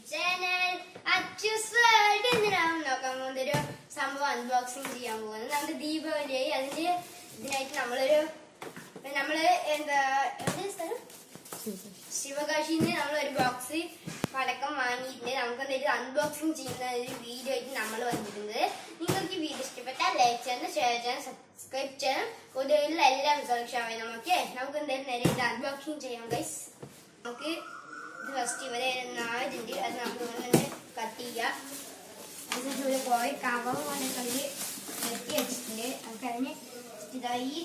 Channel അച്ചൂസ് world എന്തിനാണ് നോക്കാൻ പോകുന്നത് ഒരു സംഭവം അൺബോക്സിങ് ചെയ്യാൻ പോകുന്നത് നമ്മുടെ ദീപാവലിയായി അതിന്റെ ഇതിനായിട്ട് നമ്മളൊരു നമ്മള് എന്താ എവിടെ സ്ഥലം ശിവകാശിന്ന് നമ്മൾ ഒരു ബോക്സ് പടക്കം വാങ്ങിയിട്ടുണ്ട് നമുക്ക് എന്തെങ്കിലും അൺബോക്സിങ് ചെയ്യുന്ന ഒരു വീഡിയോ ആയിട്ട് നമ്മൾ വന്നിട്ടുണ്ട് നിങ്ങൾക്ക് ഈ വീഡിയോ ഇഷ്ടപ്പെട്ടാൽ ലൈക്ക് ചെയ്യണം ഷെയർ ചെയ്യണം സബ്സ്ക്രൈബ് ചെയ്യണം കൂടുതലുള്ള എല്ലാം സുരക്ഷ വേണം ഓക്കെ നമുക്ക് എന്തായാലും നേരെ ഇത് അൺബോക്സിങ് ചെയ്യാം ഗൈസ് നമുക്ക് ഇത് ഫസ്റ്റ് ഇവിടെ നാലുണ്ട് അത് നമുക്ക് ഇങ്ങനെ കട്ട് ചെയ്യാം എന്നിട്ട് ഇവിടെ പോയി കവർ പോലെ കളി കെട്ടി വെച്ചിട്ടുണ്ട് നമുക്ക് അതിന് ഇതായി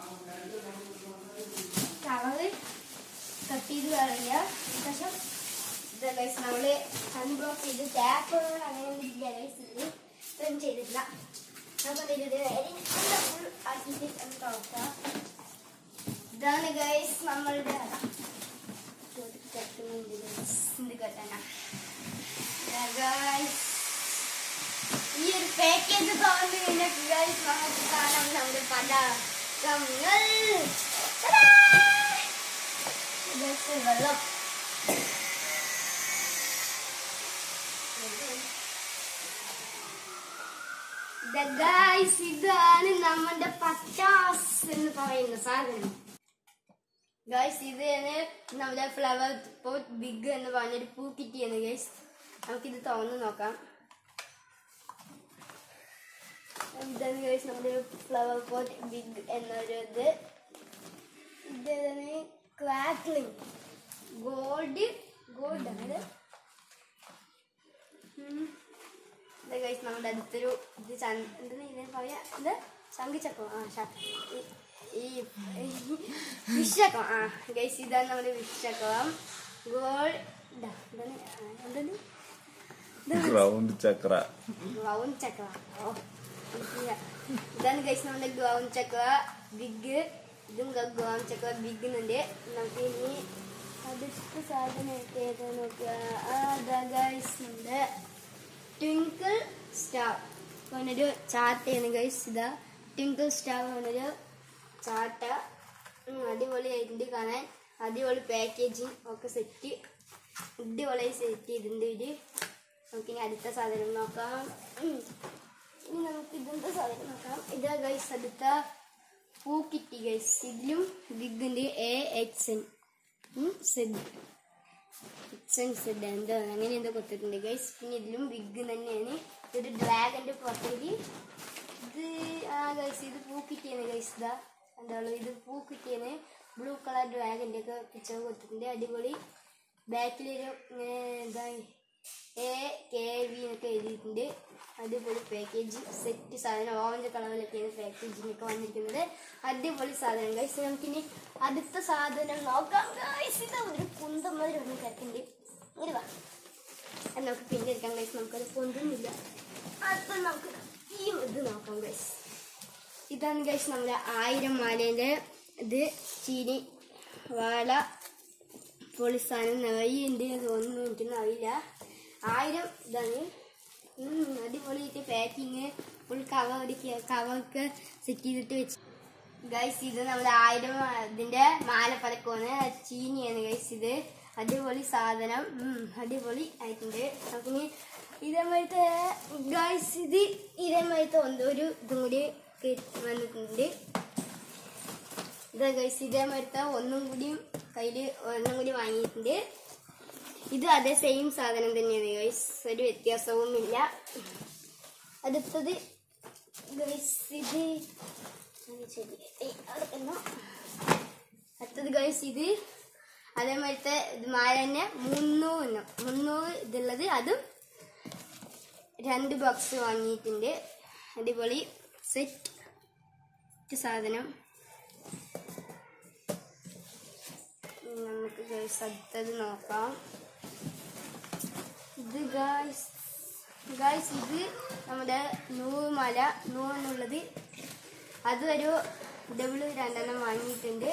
കവറ് കട്ട് ചെയ്ത് കളയുക ശേഷം ഇത് ഗൈസ് നമ്മള് അൺബോക്സ് ചെയ്ത് ടാപ്പ് അങ്ങനെയൊന്നും ഇല്ല ഗൈസ് ഇത് ഇതൊന്നും ചെയ്തിട്ടില്ല നമുക്ക് ഇത് ഫുൾ ആക്കിയിട്ട് നമുക്ക് നോക്കാം ഇതാണ് ഗൈസ് നമ്മളുടെ കെട്ടുന്നുണ്ട് ഗൈസ് ഇത് കെട്ടണ ഗൈസ് ഈ ഒരു പാക്കേജ് തുറന്നു കഴിഞ്ഞാൽ ഗൈസ് നമുക്ക് കാണാം നമ്മുടെ പടക്കങ്ങൾ Ta-da! ഗൈസ് വെള്ളം ഗൈസ് ഇതാണ് നമ്മുടെ പറ്റാസ് എന്ന് പറയുന്ന സാധനം ഗൈസ് ഇത് നമ്മുടെ ഫ്ലവർ പോട്ട് ബിഗ് എന്ന് പറഞ്ഞൊരു പൂ കിട്ടിയെന്ന് ഗൈസ് നമുക്കിത് തുറന്ന് നോക്കാം ഇതാണ് ഗൈസ് നമ്മുടെ ഫ്ലവർ പോട്ട് ബിഗ് എന്നൊരു ഇത് ഇതാണ് ക്രാക്ലിംഗ് ഗോൾഡ് ഗോൾഡ് ആണ് ഇത് ഗൈസ് നമ്മുടെ അടുത്തൊരു ഇത് ചന്ത എന്താണ് ഇതിനെ പറയാ ഇത് ശംഖിച്ചക്കം ആ ശ- ഈ- ഈ വിഷക്കം ആ ഗൈസ് ഇതാണ് നമ്മുടെ വിഷക്കം ഗോൾഡ് എന്താണ് ആ, എന്താണ് റൗണ്ട് ചക്ര ഗ്രൗണ്ട് ചക്ര ഓ എനിക്കില്ല. ഇതാണ് ഗൈസ് നമ്മുടെ ഗ്രൗണ്ട് ചക്ര ബിഗ് ഇതും ഗ്രൗണ്ട് ചക്ര ബിഗ് ഉണ്ട് നമുക്ക് ഇനി അടുത്ത സാധനം ഏതാ നോക്കുക ആ അതാ ഗൈസ് നമ്മുടെ ട്വിങ്കിൾ സ്റ്റാർ പറഞ്ഞൊരു ചാട്ടയാണ് ഗൈസ് ഇതാ ട്വിങ്കിൾ സ്റ്റാർ പറഞ്ഞൊരു ചാട്ട ഉം, അടിപൊളിയായിട്ടുണ്ട് കാണാൻ അടിപൊളി പാക്കേജിങ് ഒക്കെ സെറ്റ് അടിപൊളിയായി സെറ്റ് ചെയ്തിട്ടുണ്ട് ഇത് നമുക്കിനി അടുത്ത സാധനം നോക്കാം ഉം. ഇനി നമുക്ക് ഇതെന്താ സാധനം നോക്കാം ഇതാ ഗൈസ് അടുത്ത പൂ കിട്ടി ഗൈസ് ഇതിലും ബിഗിന്റെ A X N Z X N Z എന്തോ അങ്ങനെ എന്തോ കൊടുത്തിട്ടുണ്ട് ഗൈസ് പിന്നെ ഇതിലും ബിഗ് തന്നെയാണ് ഇതൊരു ഡ്രാഗന്റെ പുറത്തേക്ക് ഇത് ആ ഗൈസ് ഇത് പൂ കിട്ടിയാണ് ഗൈസ് ഇതാ എന്താ പറയുക ഇത് പൂ കിട്ടിയാണ് ബ്ലൂ കളർ ഡ്രാഗന്റെ ഒക്കെ പിക്ചർ കൊടുത്തിട്ടുണ്ട് അടിപൊളി ബാക്കിലൊരു ഇങ്ങനെ എന്താ എ കെ വി എന്നൊക്കെ എഴുതിയിട്ടുണ്ട് അടിപൊളി പാക്കേജ് സെറ്റ് സാധനം ഓറഞ്ച് കളറിലൊക്കെയാണ് പാക്കേജിങ് ഒക്കെ വന്നിരിക്കുന്നത് അടിപൊളി സാധനം ഗൈസ് നമുക്കിനി അടുത്ത സാധനം നോക്കാം ഗൈസ് ഇത് ഒരു കുന്തം മാതിരി ഒന്ന് കിടക്കുന്നുണ്ട് ഇങ്ങനെ വാ അത് നമുക്ക് പിന്നെ എടുക്കാം ഗൈസ് നമുക്കത് പൊന്തുന്നില്ല അടുത്ത നമുക്ക് ഈ ഇത് നോക്കാം ഗൈസ് ഇതാണ് ഗൈസ് നമ്മുടെ ആയിരം മാലേൻ്റെ ഇത് ചീനി വാള പൊളിസാനം നിറയുണ്ട് തോന്നുന്നു എനിക്കൊന്നും അറിയില്ല ആയിരം ഇതാണ് ഉം, അടിപൊളിയായിട്ട് പാക്കിങ് ഫുൾ കവർ കവറൊക്കെ സെറ്റ് ചെയ്തിട്ട് വെച്ച് ഗൈസ് ഇത് നമ്മുടെ ആയിരം ഇതിന്റെ മാലപ്പടക്കമാണ് ചീനിയാണ് ഗൈസ് ഇത് അടിപൊളി സാധനം ഉം, അടിപൊളി ആയിട്ടുണ്ട് നമുക്കിനി ഇതേമാതിരത്തെ ഗൈസ് ഇത് ഇതേമാതിരത്തെ എന്തോ ഒരു ഇതും കൂടി കേ- വന്നിട്ടുണ്ട് ഇതാ ഗൈസ് ഇതേമാതിരത്തെ ഒന്നും കൂടി കയ്യില് ഒന്നും കൂടി വാങ്ങിയിട്ടുണ്ട് ഇത് അതേ സെയിം സാധനം തന്നെയാണ് ഗൈസ് ഒരു വ്യത്യാസവും ഇല്ല അടുത്തത് ഗൈസ് ഇത് അത് ശരി ഏയ്, അവിടെ നിന്നോ. അടുത്തത് ഗൈസ് ഇത് അതേമാതിരത്തെ ഇത് മാല തന്നെ മുന്നൂറ് എണ്ണം മുന്നൂറ് ഇതുള്ളത് അതും രണ്ട് ബോക്സ് വാങ്ങിയിട്ടുണ്ട് അടിപൊളി സെറ്റ് സാധനം ഇനി നമുക്ക് ഗൈസ് അടുത്തത് നോക്കാം ഇത് ഗൈസ് ഗൈസ് ഇത് നമ്മുടെ നൂറുമല നൂറെന്നുള്ളത് അത് ഒരു ഡബിൾ രണ്ടെണ്ണം വാങ്ങിയിട്ടുണ്ട്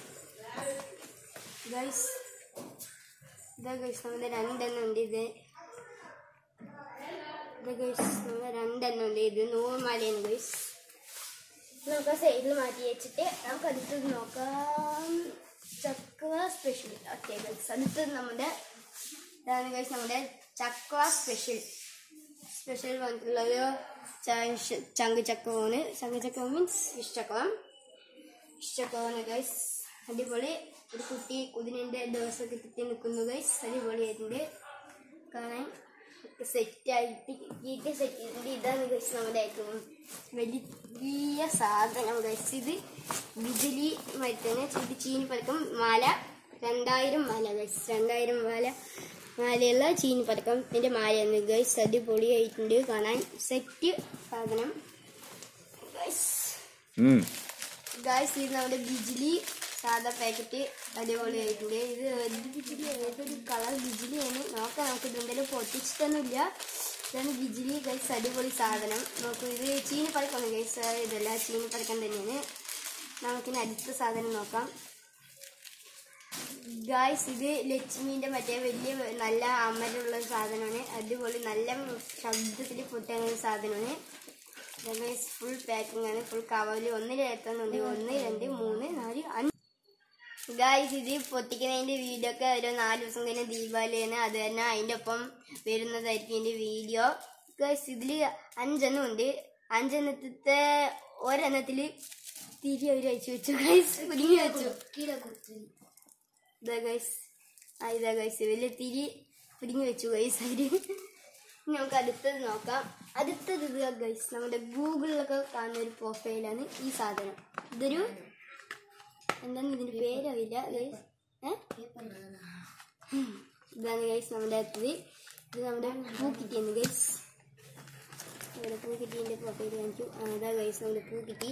ഗൈസ് ഇതാ ഗൈസ് നമ്മുടെ രണ്ടെണ്ണം ഉണ്ട് ഇത് ഇത് ഗൈസ് നമ്മുടെ രണ്ടെണ്ണം ഉണ്ട് ഇത് നൂറുമലയാണ് ഗൈസ് നമുക്ക് സൈഡിൽ മാറ്റി വെച്ചിട്ട് നമുക്ക് അടുത്തത് നോക്കാം ചക്ര സ്പെഷ്യൽ ഓക്കെ ഗൈസ് അടുത്തത് നമ്മുടെ ഇതാണ് ഗൈസ് നമ്മുടെ ചക്ക സ്പെഷ്യൽ സ്പെഷ്യൽ വന്നിട്ടുള്ളൊരു ച- ചങ്ക് ചക്കമാണ് ചങ്ക് ചക്ക മീൻസ് ഇഷ്ടക്കളം ഇഷ്ടക്കമാണ് ഗൈസ് അടിപൊളി ഒരു കുട്ടി കുതിരൻ്റെ ദിവസമൊക്കെ തെറ്റി നിൽക്കുന്നു ഗൈസ് അടിപൊളിയായിട്ടുണ്ട് കാണാൻ സെറ്റ് ആയിട്ട് കീറ്റ് സെറ്റ് ചെയ്തിട്ടുണ്ട് ഇതാണ് ഗൈസ് നമ്മുടെ ഏറ്റവും വലിയ സാധനം ഗൈസ് ഇത് ബിജലി മരത്തിന് ഇത് ചീനി പതക്കം മാല രണ്ടായിരം മാല ഗൈസ് രണ്ടായിരം മാല മാലയുള്ള ചീനി പതക്കം ഇതിന്റെ മാലയാണ് ഗൈസ് അടിപൊളിയായിട്ടുണ്ട് കാണാൻ സെറ്റ് സാധനം ഗൈസ് ഉം. ഗായ്സ് ഇത് നമ്മുടെ ബിജിലി സാധാ പാക്കറ്റ് അടിപൊളിയായിട്ടുണ്ട് ഇത് എന്ത് ബിജിലി ഏതൊരു കളർ ബിജിലിയാണ് നോക്കാം നമുക്ക് ഇതെന്തായാലും പൊട്ടിച്ചിട്ടൊന്നുമില്ല ഇതാണ് ബിജിലി ഗൈസ് അടിപൊളി സാധനം നോക്കൂ ഇത് ചീനി പടക്കമാണ് ഗൈസ് ഇതല്ല ചീനി പടക്കം തന്നെയാണ് നമുക്കിനി അടുത്ത സാധനം നോക്കാം ഗായ്സ് ഇത് ലക്ഷ്മീന്റെ മറ്റേ വലിയ നല്ല അമരുള്ള ഒരു സാധനമാണ് അടിപൊളി നല്ല ശബ്ദത്തിൽ പൊട്ടുന്ന ഒരു സാധനമാണ് ഫുൾ പാക്കിംഗ് ആണ് ഫുൾ കവറിൽ ഒന്നിൽ എത്തുന്നുണ്ട് ഒന്ന് രണ്ട് മൂന്ന് നാല് അഞ്ച് ഗായ്സ് ഇത് പൊട്ടിക്കുന്നതിന്റെ വീഡിയോ ഒക്കെ ഒരു നാല് ദിവസം കഴിഞ്ഞ ദീപാവലിയാണ് അത് തന്നെ അതിന്റെ ഒപ്പം വരുന്നതായിരിക്കും ഇതിന്റെ വീഡിയോ ഗായ്സ് ഇതില് അഞ്ചെണ്ണം ഉണ്ട് അഞ്ചെണ്ണത്തെ ഒരെണ്ണത്തില് തിരി അവർ അയച്ചു വെച്ചു ഗൈസ് കുരുങ്ങി വെച്ചു ഇതാ ഗൈസ് ആ ഇതാ ഗൈസ് വലിയ തിരി പിടിങ്ങി വെച്ചു ഗൈസ് അവര് ഇനി നമുക്ക് അടുത്തത് നോക്കാം അടുത്തത് ഇത് ഗൈസ് നമ്മുടെ ഗൂഗിളിലൊക്കെ കാണുന്ന ഒരു പ്രൊഫൈലാണ് ഈ സാധനം ഇതൊരു എന്താണ് ഇതിന്റെ പേരറിയില്ല ഗൈസ് ഏ ഇതാണ് ഗൈസ് നമ്മുടെ അടുത്തത് ഇത് നമ്മുടെ പൂക്കിറ്റിയാണ് ഗൈസ് നമ്മുടെ പൂക്കിറ്റീൻ്റെ പ്രൊഫൈൽ കാണിച്ചു ആ, ഇതാ ഗൈസ് നമ്മുടെ പൂക്കിറ്റി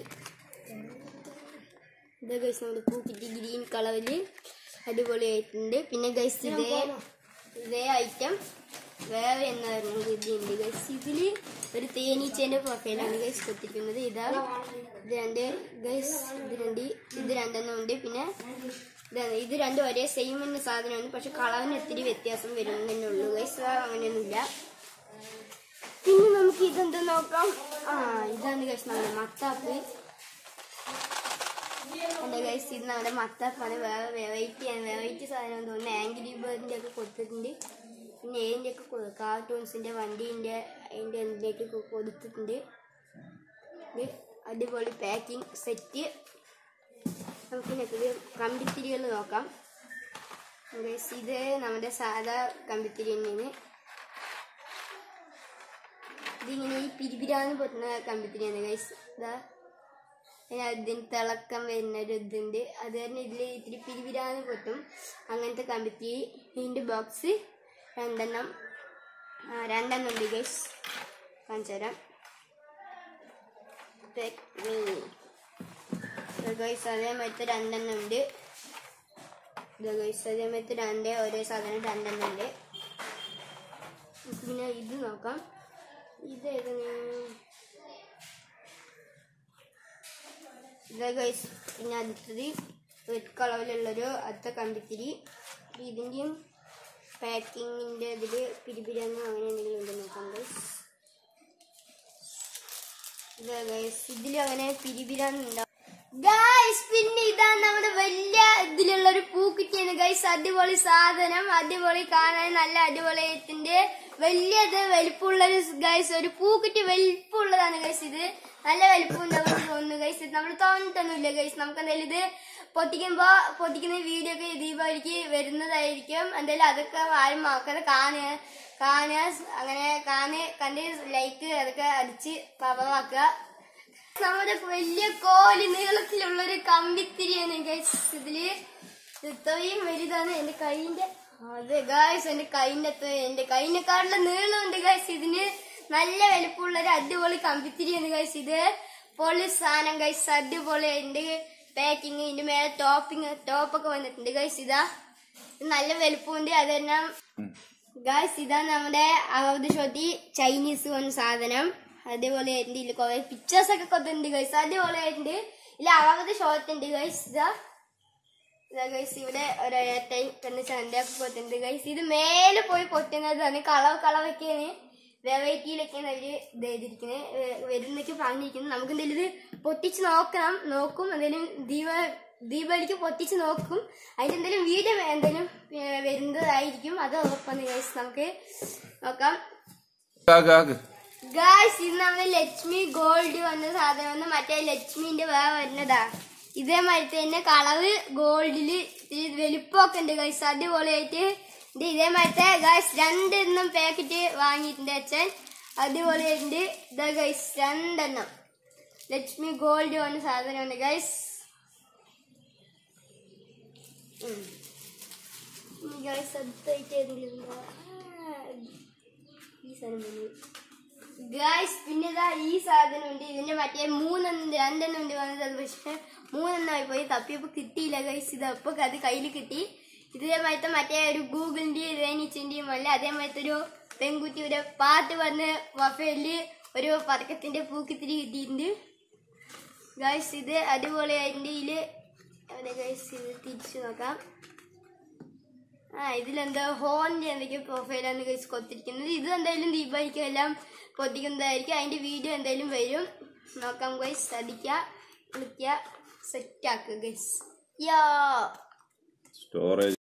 ഇതാ ഗൈസ് നമ്മുടെ പൂക്കിറ്റി ഗ്രീൻ കളറിൽ അടിപൊളിയായിട്ടുണ്ട് പിന്നെ ഗൈസ് ഇതേ ഇതേ ഐറ്റം വേറെ എന്നായിരുന്നു ഇതിണ്ട് ഗൈസ് ഇതില് ഒരു തേനീച്ചേന്റെ പ്രൊഫൈലാണ് ഗൈസ് കൊടുത്തിരിക്കുന്നത് ഇതാ ഇത് രണ്ട് ഗൈസ് ഇത് രണ്ട് ഇത് രണ്ടെണ്ണം ഉണ്ട് പിന്നെ ഇതാണ് ഇത് രണ്ടും ഒരേ സെയിം എന്ന സാധനമാണ് പക്ഷെ കളറിന് ഒത്തിരി വ്യത്യാസം വരുന്നതന്നെ ഉള്ളൂ ഗൈസ് അങ്ങനെയൊന്നുമില്ല പിന്നെ നമുക്ക് ഇതെന്താ നോക്കാം ആ ഇതാണ് ഗൈസ് നമ്മുടെ മത്താപ്പ് എന്റെ ഗൈസ് ഇത് നമ്മുടെ മത്താപ്പാണ് വേറെ വെറൈറ്റി ആണ് വെറൈറ്റി സാധനം തോന്നുന്നു ആംഗ്രി ബേർഡിന്റെ ഒക്കെ കൊടുത്തിട്ടുണ്ട് പിന്നെ ഏതിന്റെ ഒക്കെ കാർട്ടൂൺസിന്റെ വണ്ടീന്റെ അതിന്റെ എന്തിലേക്ക് ഒക്കെ കൊടുത്തിട്ടുണ്ട് ഇത് അടിപൊളി പാക്കിംഗ് സെറ്റ് നമുക്ക് നെക്കത് കമ്പിത്തിരികൾ നോക്കാം ഗൈസ് ഇത് നമ്മുടെ സാധാ കമ്പിത്തിരി തന്നെയാണ് ഇതിങ്ങനെ ഈ പിരിപിരാന്ന് പൊട്ടുന്ന കമ്പിത്തിരിയാണ് ഗൈസ് ഇതാ പിന്നെ അതിന് തിളക്കം വരുന്ന ഒരു ഇതുണ്ട് അത് തന്നെ ഇതിൽ ഇത്തിരി പിരിപിരാന്ന് പൊട്ടും അങ്ങനത്തെ കമ്പിത്തിരി ഇതിൻ്റെ ബോക്സ് രണ്ടെണ്ണം ആ, രണ്ടെണ്ണം ഉണ്ട് ഗൈസ് കാണിച്ചു തരാം ഗൈസ് അതേമാതിരത്തെ രണ്ടെണ്ണം ഉണ്ട് ഇത് ഗൈസ് അതേമാതിരത്തെ രണ്ടേ ഒരേ സാധനം രണ്ടെണ്ണം ഉണ്ട് നമുക്ക് പിന്നെ ഇത് നോക്കാം ഇത് ഏതാണ് ഇത് ഗൈസ് പിന്നെ അടുത്തത് റെഡ് കളറിലുള്ളൊരു അടുത്ത കമ്പിത്തിരി ഇതിൻ്റെയും പാക്കിങ്ങിൻ്റെ ഇതിൽ പിരിപിരാന്ന് അങ്ങനെ എന്തെങ്കിലും ഉണ്ടോ നോക്കാം ഗൈസ് ഇത് ഗൈസ് ഇതിൽ അങ്ങനെ പിരിപിരാന്നുണ്ടാവും ഗൈസ് പിന്നെ ഇതാണ് നമ്മുടെ വലിയ ഇതിലുള്ള ഒരു പൂക്കുറ്റിയാണ് ഗൈസ് അടിപൊളി സാധനം അടിപൊളി കാണാൻ നല്ല അടിപൊളിയായിട്ടുണ്ട് വലിയത് വലിപ്പമുള്ള ഒരു ഗൈസ് ഒരു പൂക്കുറ്റി വലിപ്പമുള്ളതാണ് ഗൈസ് ഇത് നല്ല വലിപ്പം ഉണ്ടാവും തോന്നുന്നു ഗൈസ് ഇത് നമ്മൾ തോന്നിട്ടൊന്നുമില്ല ഗൈസ് നമുക്ക് എന്തായാലും ഇത് പൊട്ടിക്കുമ്പോ പൊട്ടിക്കുന്ന വീഡിയോ ഒക്കെ ദീപാവലിക്ക് വരുന്നതായിരിക്കും എന്തായാലും അതൊക്കെ ആരും മക്കളെ കാണുക കാണുക അങ്ങനെ കാണുക കണ്ട് ലൈക്ക് അതൊക്കെ അടിച്ച് പവറാക്കുക നമ്മുടെ വലിയ കോലി നീളത്തിലുള്ള ഒരു കമ്പിത്തിരിയാണ് ഗൈസ് ഇതില് ഇത്രയും വലുതാണ് എന്റെ കൈന്റെ അതെ ഗായ്സ് എന്റെ കൈന്റെ അത്ര എന്റെ കൈനെക്കാളുള്ള നീളമുണ്ട് ഗൈസ് ഇതിന് നല്ല വലുപ്പമുള്ള ഒരു അടിപൊളി കമ്പിത്തിരിയാണ് ഗൈസ് ഇത് പൊളി സാധനം ഗൈസ് അടിപൊളി ഉണ്ട് പാക്കിങ് ഇതിന്റെ മേലെ ടോപ്പിങ് ടോപ്പൊക്കെ വന്നിട്ടുണ്ട് ഗൈസ് ഇതാ ഇത് നല്ല വലുപ്പമുണ്ട് അത് തന്നെ ഗായ്സ് ഇതാണ് നമ്മുടെ അറുപത് ഷോട്ടി ചൈനീസ് വന്ന സാധനം അതേപോലെ ആയിട്ടുണ്ട് ഇതിൽ കുറെ പിക്ചേഴ്സ് ഒക്കെ കൊണ്ടുണ്ട് ഗൈസ് അതേപോലെ ആയിട്ടുണ്ട് ഇതിൽ അറുപത് ഷോട്ട് ഉണ്ട് ഗൈസ് ഇതാ ഇതാ ഗൈസ് ഇവിടെ ഒരേട്ടൈ പിന്നെ ചണ്ടയൊക്കെ കൊത്തുണ്ട് ഗൈസ് ഇത് മേലെ പോയി പൊട്ടുന്നതാണ് കളവ് കളവൊക്കെയാണ് വെറൈറ്റിയിലൊക്കെയാണ് അവര് ഇത് ചെയ്തിരിക്കുന്നത് വരുന്നൊക്കെ പറഞ്ഞിരിക്കുന്നത് നമുക്ക് എന്തെങ്കിലും ഇത് പൊട്ടിച്ച് നോക്കണം നോക്കും എന്തെങ്കിലും ദീപ ദീപാവലിക്ക് പൊട്ടിച്ച് നോക്കും അതിന്റെ എന്തെങ്കിലും വീഡിയോ എന്തെങ്കിലും ഏ, വരുന്നതായിരിക്കും അത് ഉറപ്പാണ് ഗൈസ് നമുക്ക് നോക്കാം ആക്ക് ആക്ക് ഗായ്സ് ഇത് നമ്മൾ ലക്ഷ്മി ഗോൾഡ് വന്ന സാധനം വന്ന് മറ്റേ ലക്ഷ്മിന്റെ വേറെ വരുന്നതാ ഇതേമാതിരി തന്നെ കളറ് ഗോൾഡില് ഇത്തിരി വലുപ്പമൊക്കെ ഉണ്ട് ഗൈസ് അടിപൊളിയായിട്ട് ഇത് ഇതേമാതിരത്തെ ഗൈസ് രണ്ടെണ്ണം പാക്കറ്റ് വാങ്ങിയിട്ടുണ്ട് അച്ഛൻ അടിപൊളിയായിട്ടുണ്ട് ഇതാ ഗൈസ് രണ്ടെണ്ണം ലക്ഷ്മി ഗോൾഡ് വന്ന സാധനമാണ് ഗൈസ് ഗൈസ് അടുത്തായിട്ട് ഏതെങ്കിലും ഉണ്ടോ? ആ, ഈ സാധനം വന്നു ഗായ്സ് പിന്നെ ഇതാ ഈ സാധനം ഉണ്ട് ഇതിന്റെ മറ്റേ മൂന്നെണ്ണം രണ്ടെണ്ണം ഉണ്ട് വന്നത് അത് പക്ഷെ മൂന്നെണ്ണമായി പോയി തപ്പിയപ്പോ കിട്ടിയില്ല ഗൈസ് ഇത് അപ്പൊ അത് കയ്യിൽ കിട്ടി ഇതേമാതിരത്തെ മറ്റേ ഒരു ഗൂഗിളിന്റെയും റേനിച്ചിന്റെയും അല്ല അതേമാതിരത്തെ ഒരു പെൺകുട്ടിയുടെ പാട്ട് വന്ന് വഫയില് ഒരു പതക്കത്തിന്റെ പൂക്കിത്തിരി കിട്ടിയിട്ടുണ്ട് ഗായ്സ് ഇത് അടിപൊളിയായിട്ടുണ്ട് ഇതില് എവിടെ ഗൈസ് ഇത് തിരിച്ചു നോക്കാം ആ ഇതിലെന്തോ ഹോണിന്റെ എന്തൊക്കെയോ പ്രൊഫൈലാണ് ഗൈസ് കൊത്തിരിക്കുന്നത് ഇത് എന്തായാലും ദീപാവലിക്ക് എല്ലാം കൊത്തിക്കുന്നതായിരിക്കും അതിന്റെ വീഡിയോ എന്തായാലും വരും നോക്കാം ഗൈസ് അടിക്കുക വിളിക്കുക സെറ്റ് ആക്കുക ഗൈസ് യോ സ്റ്റോറേജ്